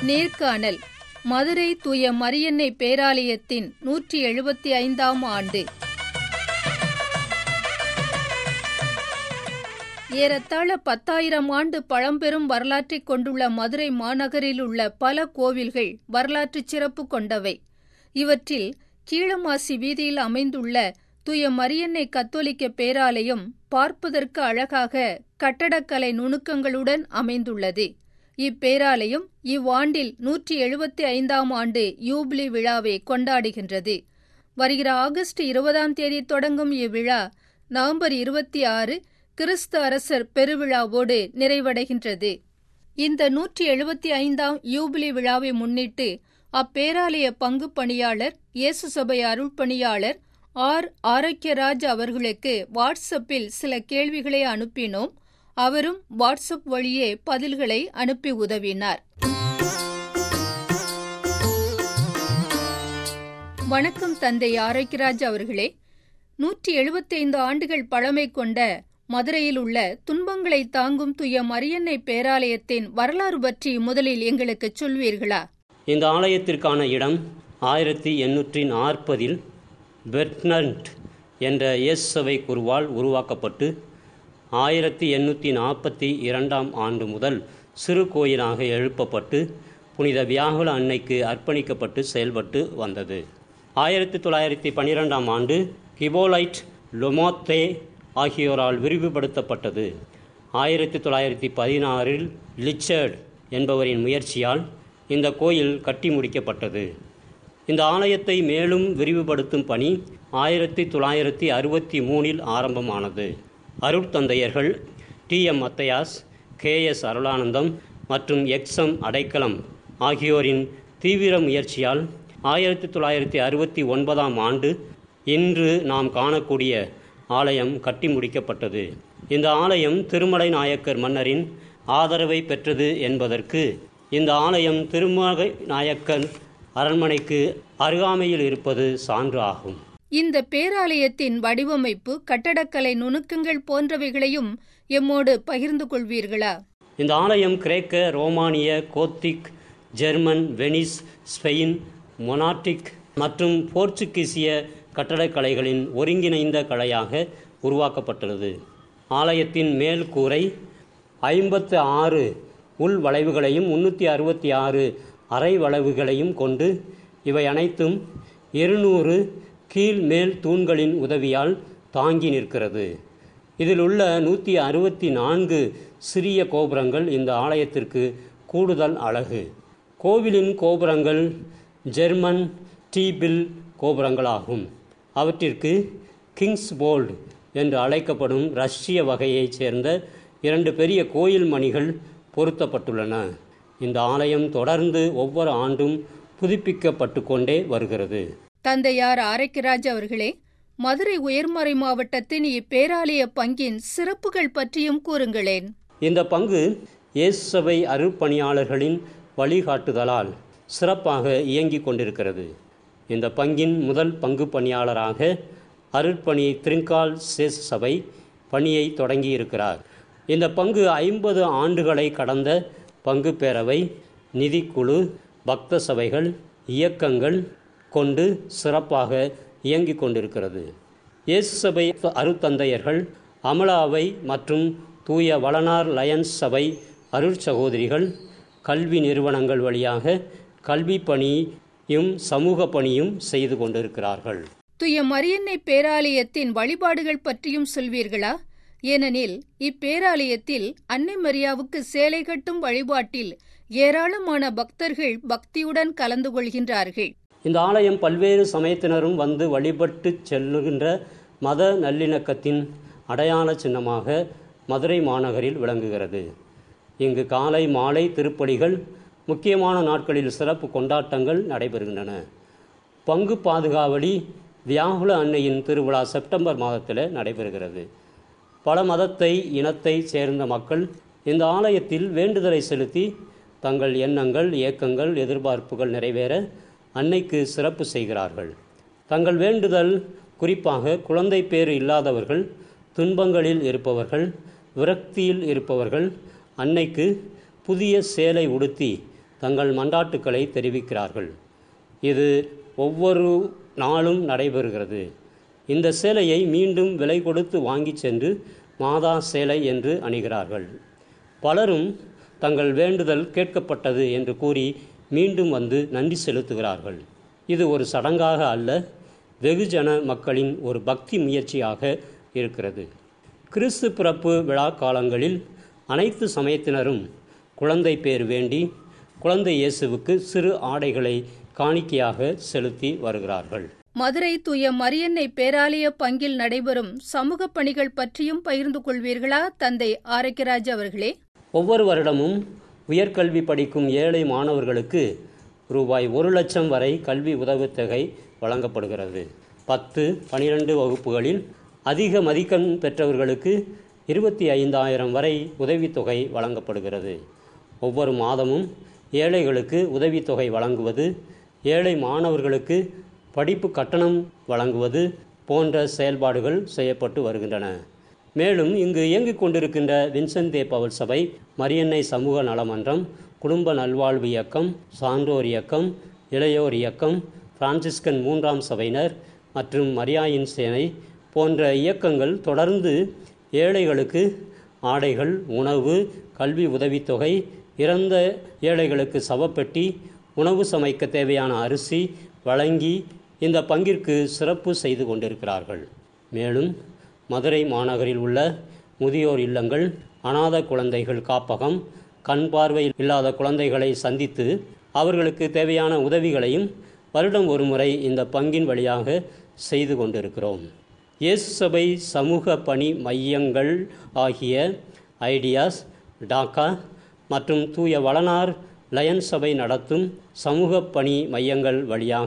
நேர்காணல் மதுரை தூய மரியன்னை பேராலயத்தின் நூற்றி எழுபத்தி ஐந்தாம் ஆண்டு ஏறத்தாழ பத்தாயிரம் ஆண்டு பழம்பெரும் வரலாற்றைக் கொண்டுள்ள மதுரை மாநகரில் உள்ள பல கோவில்கள் வரலாற்று சிறப்பு கொண்டவை இவற்றில் கீழமாசி வீதியில் அமைந்துள்ள தூய மரியன்னை கத்தோலிக்க பேராலயம் பார்ப்பதற்கு அழகாக கட்டடக்கலை நுணுக்கங்களுடன் அமைந்துள்ளது இப்பேராலயம் இவ்வாண்டில் நூற்றி எழுபத்தி ஐந்தாம் ஆண்டு யூபிலி விழாவை கொண்டாடுகின்றது வருகிற ஆகஸ்ட் இருபதாம் தேதி தொடங்கும் இவ்விழா நவம்பர் இருபத்தி ஆறு கிறிஸ்து அரசர் பெருவிழாவோடு நிறைவடைகின்றது இந்த நூற்றி எழுபத்தி ஐந்தாம் யூபிலி விழாவை முன்னிட்டு அப்பேராலய பங்கு பணியாளர் இயேசு சபை அருள் பணியாளர் ஆர் ஆரோக்கியராஜ் அவர்களுக்கு வாட்ஸ்அப்பில் சில கேள்விகளை அனுப்பினோம் அவரும் வாட்ஸ்அப் வழியே பதில்களை அனுப்பி உதவினார் வணக்கம் தந்தை ஆரோக்கியராஜ் அவர்களே நூற்றி எழுபத்தைந்து ஆண்டுகள் பழமை கொண்ட மதுரையில் உள்ள துன்பங்களை தாங்கும் துய மரியன்னை பேராலயத்தின் வரலாறு பற்றி முதலில் எங்களுக்கு சொல்வீர்களா இந்த ஆலயத்திற்கான இடம் ஆயிரத்தி எண்ணூற்றி நாற்பதில் பெர்ட்னண்ட் என்ற எஸ் சபை குருவால் உருவாக்கப்பட்டு ஆயிரத்தி எண்ணூற்றி நாற்பத்தி இரண்டாம் ஆண்டு முதல் சிறு கோயிலாக எழுப்பப்பட்டு புனித வியாகுல அன்னைக்கு அர்ப்பணிக்கப்பட்டு செயல்பட்டு வந்தது ஆயிரத்தி தொள்ளாயிரத்தி பன்னிரெண்டாம் ஆண்டு கிபோலைட் லொமோத்தே ஆகியோரால் விரிவுபடுத்தப்பட்டது ஆயிரத்தி தொள்ளாயிரத்தி பதினாறில் லிச்சர்ட் என்பவரின் முயற்சியால் இந்த கோயில் கட்டி முடிக்கப்பட்டது இந்த ஆலயத்தை மேலும் விரிவுபடுத்தும் பணி ஆயிரத்தி தொள்ளாயிரத்தி அறுபத்தி மூணில் ஆரம்பமானது அருட்தந்தையர்கள் T M Mathias K S Arulanandam மற்றும் எக்ஸம் அடைக்கலம் ஆகியோரின் தீவிர முயற்சியால் ஆயிரத்தி தொள்ளாயிரத்தி அறுபத்தி ஒன்பதாம் ஆண்டு இன்று நாம் காணக்கூடிய ஆலயம் கட்டி முடிக்கப்பட்டது இந்த ஆலயம் திருமலை நாயக்கர் மன்னரின் ஆதரவை பெற்றது என்பதற்கு இந்த ஆலயம் திருமலை நாயக்கர் அரண்மனைக்கு அருகாமையில் இருப்பது சான்று ஆகும் இந்த பேராலயத்தின் வடிவமைப்பு கட்டடக்கலை நுணுக்கங்கள் போன்றவைகளையும் எம்மோடு பகிர்ந்து கொள்வீர்களா இந்த ஆலயம் கிரேக்க ரோமானிய கோத்திக் ஜெர்மன் வெனிஸ் ஸ்பெயின் மொனாட்டிக் மற்றும் போர்ச்சுகீசிய கட்டடக்கலைகளின் ஒருங்கிணைந்த கலையாக உருவாக்கப்பட்டுள்ளது ஆலயத்தின் மேல் கூரை ஐம்பத்து ஆறு உள் வளைவுகளையும் முன்னூற்றி அறுபத்தி ஆறு அரை வளைவுகளையும் கொண்டு இவை அனைத்தும் இருநூறு கீழ் மேல் தூண்களின் உதவியால் தாங்கி நிற்கிறது இதில் உள்ள நூற்றி அறுபத்தி நான்கு சிறிய கோபுரங்கள் இந்த ஆலயத்திற்கு கூடுதல் அழகு கோவிலின் கோபுரங்கள் ஜெர்மன் டீபில் கோபுரங்களாகும் அவற்றிற்கு கிங்ஸ் போல்டு என்று அழைக்கப்படும் ரஷ்ய வகையைச் சேர்ந்த இரண்டு பெரிய கோயில் மணிகள் பொருத்தப்பட்டுள்ளன இந்த ஆலயம் தொடர்ந்து ஒவ்வொரு ஆண்டும் புதுப்பிக்கப்பட்டு கொண்டே வருகிறது தந்தையார் ஆரைக்கராஜ் அவர்களே மதுரை உயர்மறை மாவட்டத்தின் இப்பேராலய பங்கின் சிறப்புகள் பற்றியும் கூறுங்களேன் இந்த பங்கு இயேசுவை அருட்பணியாளர்களின் வழிகாட்டுதலால் சிறப்பாக இயங்கிக் கொண்டிருக்கிறது இந்த பங்கின் முதல் பங்கு பணியாளராக அருட்பணி திரிங்கால் சேஸ் சபை பணியை தொடங்கியிருக்கிறார் இந்த பங்கு ஐம்பது ஆண்டுகளை கடந்த பங்கு பேரவை நிதிக்குழு பக்த சபைகள் இயக்கங்கள் கொண்டு சிறப்பாக இயங்கிக் கொண்டிருக்கிறது இயேசு சபை அருத்தந்தையர்கள் அமலாவை மற்றும் தூய வளனார் லயன்ஸ் சபை அருட்சகோதரிகள் கல்வி நிறுவனங்கள் வழியாக கல்வி பணியும் சமூக பணியும் செய்து கொண்டிருக்கிறார்கள் துய மரியன்னை பேராலயத்தின் வழிபாடுகள் பற்றியும் சொல்வீர்களா ஏனெனில் இப்பேராலயத்தில் அன்னை மரியாவுக்கு சேலை கட்டும் வழிபாட்டில் ஏராளமான பக்தர்கள் பக்தியுடன் கலந்து கொள்கின்றார்கள் இந்த ஆலயம் பல்வேறு சமயத்தினரும் வந்து வழிபட்டு செல்லுகின்ற மத நல்லிணக்கத்தின் அடையாள சின்னமாக மதுரை மாநகரில் விளங்குகிறது இங்கு காலை மாலை திருப்பலிகள் முக்கியமான நாட்களில் சிறப்பு கொண்டாட்டங்கள் நடைபெறுகின்றன பங்கு பாதுகாவலி வியாகுல அன்னையின் திருவிழா செப்டம்பர் மாதத்தில் நடைபெறுகிறது பல மதத்தை இனத்தை சேர்ந்த மக்கள் இந்த ஆலயத்தில் வேண்டுதலை செலுத்தி தங்கள் எண்ணங்கள் ஏக்கங்கள் எதிர்பார்ப்புகள் நிறைவேற அன்னைக்கு சிறப்பு செய்கிறார்கள் தங்கள் வேண்டுதல் குறிப்பாக குழந்தை பேறு இல்லாதவர்கள் துன்பங்களில் இருப்பவர்கள் விரக்தியில் இருப்பவர்கள் அன்னைக்கு புதிய சேலை உடுத்தி தங்கள் மண்டாட்டுக்களை தெரிவிக்கிறார்கள் இது ஒவ்வொரு நாளும் நடைபெறுகிறது இந்த சேலையை மீண்டும் விலை கொடுத்து வாங்கிச் சென்று மாதா சேலை என்று அணிகிறார்கள் பலரும் தங்கள் வேண்டுதல் கேட்கப்பட்டது என்று கூறி மீண்டும் வந்து நன்றி செலுத்துகிறார்கள் இது ஒரு சடங்காக அல்ல வெகுஜன மக்களின் ஒரு பக்தி முயற்சியாக இருக்கிறது கிறிஸ்து பிறப்பு விழா காலங்களில் அனைத்து சமயத்தினரும் குழந்தை பேர் வேண்டி குழந்தை இயேசுவுக்கு சிறு ஆடைகளை காணிக்கையாக செலுத்தி வருகிறார்கள் மதுரை தூய மரியன்னை பேராலய பங்கில் நடைபெறும் சமூக பணிகள் பற்றியும் பகிர்ந்து கொள்வீர்களா தந்தை ஆரோக்கியராஜ் அவர்களே ஒவ்வொரு வருடமும் உயர்கல்வி படிக்கும் ஏழை மாணவர்களுக்கு ரூபாய் ஒரு லட்சம் வரை கல்வி உதவித்தொகை வழங்கப்படுகிறது பத்து பனிரெண்டு வகுப்புகளில் அதிக மதிப்பெண் பெற்றவர்களுக்கு இருபத்தி ஐந்தாயிரம் வரை உதவித்தொகை வழங்கப்படுகிறது ஒவ்வொரு மாதமும் ஏழைகளுக்கு உதவித்தொகை வழங்குவது ஏழை மாணவர்களுக்கு படிப்பு கட்டணம் வழங்குவது போன்ற செயல்பாடுகள் செய்யப்பட்டு வருகின்றன மேலும் இங்கு இயங்கிக் கொண்டிருக்கின்ற வின்சென்ட் தே பவல் சபை மரியன்னை சமூக நலமன்றம் குடும்ப நல்வாழ்வு இயக்கம் சான்றோர் இயக்கம் இளையோர் இயக்கம் பிரான்சிஸ்கன் மூன்றாம் சபையினர் மற்றும் மரியாயின் சேனை போன்ற இயக்கங்கள் தொடர்ந்து ஏழைகளுக்கு ஆடைகள் உணவு கல்வி உதவித்தொகை இறந்த ஏழைகளுக்கு சவப்பெட்டி உணவு சமைக்க தேவையான அரிசி வழங்கி இந்த பங்கிற்கு சிறப்பு செய்து கொண்டிருக்கிறார்கள் மேலும் மதுரை மாநகரில் உள்ள முதியோர் இல்லங்கள் அநாத குழந்தைகள் காப்பகம் கண் பார்வை இல்லாத குழந்தைகளை சந்தித்து அவர்களுக்கு தேவையான உதவிகளையும் வருடம் ஒரு முறை இந்த பங்கின் வழியாக செய்து கொண்டிருக்கிறோம் இயேசு சபை சமூக பணி மையங்கள் ஆகிய ஐடியாஸ் டாக்கா மற்றும் தூய வளனார் லயன் சபை நடத்தும் சமூக பணி மையங்கள் வழியாக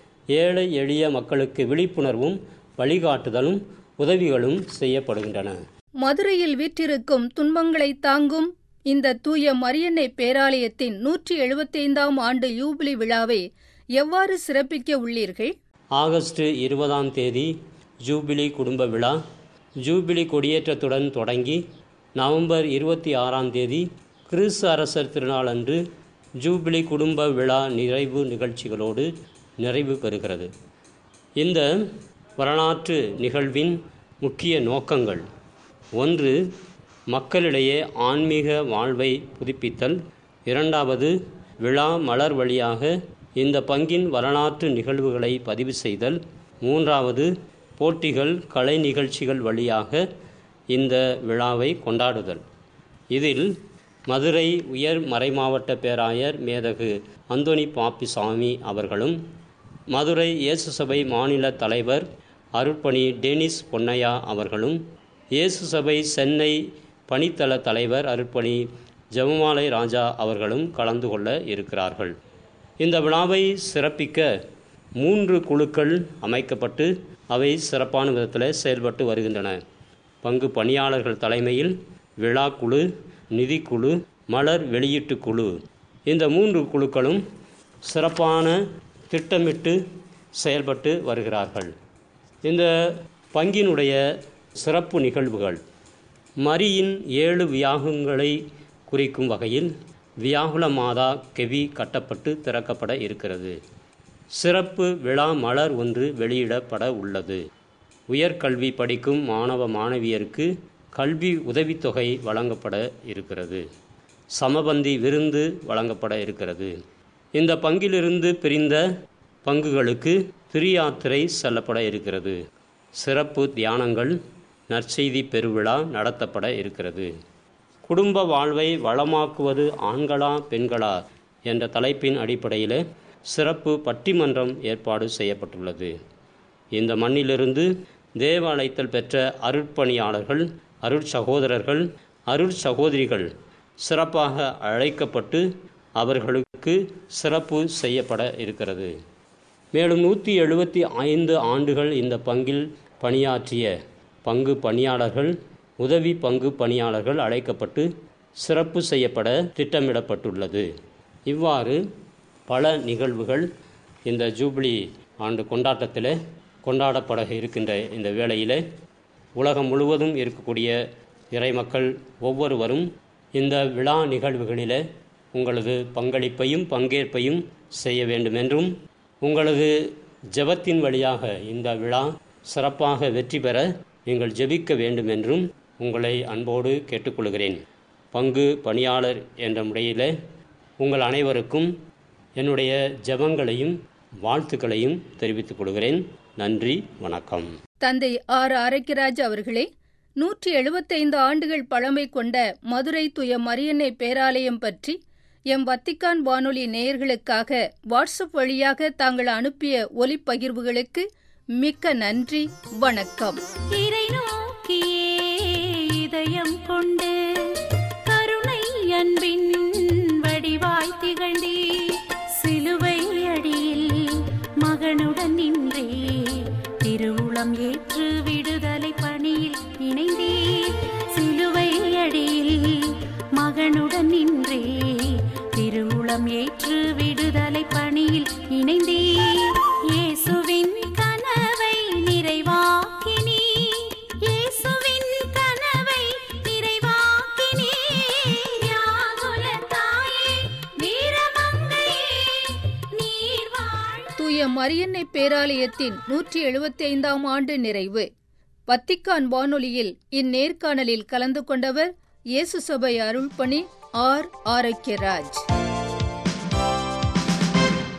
ஏழை எளிய மக்களுக்கு விழிப்புணர்வும் வழிகாட்டுதலும் உதவிகளும் செய்யப்படுகின்றன மதுரையில் வீற்றிருக்கும் துன்பங்களை தாங்கும் இந்த தூய மரியன்னை பேராலயத்தின் நூற்றி எழுபத்தைந்தாம் ஆண்டு யூபிலி விழாவை எவ்வாறு சிறப்பிக்க உள்ளீர்கள் ஆகஸ்ட் இருபதாம் தேதி ஜூபிலி குடும்ப விழா ஜூபிலி கொடியேற்றத்துடன் தொடங்கி நவம்பர் இருபத்தி ஆறாம் தேதி கிறிஸ்து அரசர் திருநாள் அன்று ஜூபிலி குடும்ப விழா நிறைவு நிகழ்ச்சிகளோடு நிறைவு பெறுகிறது இந்த வரலாற்று நிகழ்வின் முக்கிய நோக்கங்கள் ஒன்று மக்களிடையே ஆன்மீக வாழ்வை புதுப்பித்தல் இரண்டாவது விழா மலர் வழியாக இந்த பங்கின் வரலாற்று நிகழ்வுகளை பதிவு செய்தல் மூன்றாவது போட்டிகள் கலை நிகழ்ச்சிகள் வழியாக இந்த விழாவை கொண்டாடுதல் இதில் மதுரை உயர் மறைமாவட்ட பேராயர் மேதகு அந்தோணி பாப்பிசாமி அவர்களும் மதுரை இயேசு சபை மாநில தலைவர் அருட்பணி டெனிஸ் பொன்னையா அவர்களும் இயேசு சபை சென்னை பணித்தள தலைவர் அருட்பணி ஜெபமாலை ராஜா அவர்களும் கலந்து கொள்ள இருக்கிறார்கள் இந்த விழாவை சிறப்பிக்க மூன்று குழுக்கள் அமைக்கப்பட்டு அவை சிறப்பான விதத்தில் செயல்பட்டு வருகின்றன பங்கு பணியாளர்கள் தலைமையில் விழா குழு நிதிக்குழு மலர் வெளியீட்டு குழு இந்த மூன்று குழுக்களும் சிறப்பான திட்டமிட்டு செயல்பட்டு வருகிறார்கள் இந்த பங்கினுடைய சிறப்பு நிகழ்வுகள் மரியின் ஏழு வியாகங்களை குறிக்கும் வகையில் வியாகுல மாதா கெவி கட்டப்பட்டு திறக்கப்பட இருக்கிறது சிறப்பு விழா மலர் ஒன்று வெளியிடப்பட உள்ளது உயர்கல்வி படிக்கும் மாணவ மாணவியருக்கு கல்வி உதவித்தொகை வழங்கப்பட இருக்கிறது சமபந்தி விருந்து வழங்கப்பட இருக்கிறது இந்த பங்கிலிருந்து பிரிந்த பங்குகளுக்கு திரியாத்திரை செல்லப்பட இருக்கிறது சிறப்பு தியானங்கள் நற்செய்தி பெருவிழா நடத்தப்பட இருக்கிறது குடும்ப வாழ்வை வளமாக்குவது ஆண்களா பெண்களா என்ற தலைப்பின் அடிப்படையில் சிறப்பு பட்டிமன்றம் ஏற்பாடு செய்யப்பட்டுள்ளது இந்த மண்ணிலிருந்து தேவ அழைத்தல் பெற்ற அருட்பணியாளர்கள் அருட்சகோதரர்கள் அருட்சகோதரிகள் சிறப்பாக அழைக்கப்பட்டு அவர்களுக்கு சிறப்பு செய்யப்பட இருக்கிறது மேலும் நூற்றி எழுபத்தி ஐந்து ஆண்டுகள் இந்த பங்கில் பணியாற்றிய பங்கு பணியாளர்கள் உதவி பங்கு பணியாளர்கள் அழைக்கப்பட்டு சிறப்பு செய்யப்பட திட்டமிடப்பட்டுள்ளது இவ்வாறு பல நிகழ்வுகள் இந்த ஜூபிலி ஆண்டு கொண்டாட்டத்தில் கொண்டாடப்பட இருக்கின்ற இந்த வேளையில் உலகம் முழுவதும் இருக்கக்கூடிய இறைமக்கள் ஒவ்வொருவரும் இந்த விழா நிகழ்வுகளில் உங்களது பங்களிப்பையும் பங்கேற்பையும் செய்ய வேண்டுமென்றும் உங்களது ஜெபத்தின் வழியாக இந்த விழா சிறப்பாக வெற்றி பெற நீங்கள் ஜெபிக்க வேண்டுமென்றும் உங்களை அன்போடு கேட்டுக்கொள்கிறேன் பங்கு பணியாளர் என்ற முறையில் உங்கள் அனைவருக்கும் என்னுடைய ஜெபங்களையும் வாழ்த்துக்களையும் தெரிவித்துக் கொள்கிறேன் நன்றி வணக்கம் தந்தை ஆர் ஆரோக்கியராஜ் அவர்களே நூற்றி எழுபத்தைந்து ஆண்டுகள் பழமை கொண்ட மதுரை துய மரியன்னை பேராலயம் பற்றி எம் வத்திக்கான் வானொலி நேயர்களுக்காக வாட்ஸ்அப் வழியாக தாங்கள் அனுப்பிய ஒலிப்பகிர்வுகளுக்கு மிக்க நன்றி வணக்கம் இறை நோக்கியே இதயம் கொண்டு கருணை அன்பின் வடிவாய் திகழ்ந்தே சிலுவை அடியில் மகனுடன் நின்றே திருவுளம் ஏற்று விடுதலை பணியில் இணைந்தே சிலுவை அடியில் மகனுடன் நின்றே திருவுளம் ஏற்று விடுதலை பணியில் இணைந்தே இயேசுவின் கனவை நிறைவாக்கினீ இயேசுவின் கனவை நிறைவாக்கினீ யாகுல தாயே வீரமங்கையே நீர் வாழ் தூய மரியன்னை பேராலயத்தின் நூற்றி எழுபத்தி ஐந்தாம் ஆண்டு நிறைவு வத்திக்கான் வானொலியில் இந்நேர்காணலில் கலந்து கொண்டவர் இயேசு சபை அருள்பணி ஆர் ஆரோக்கியராஜ்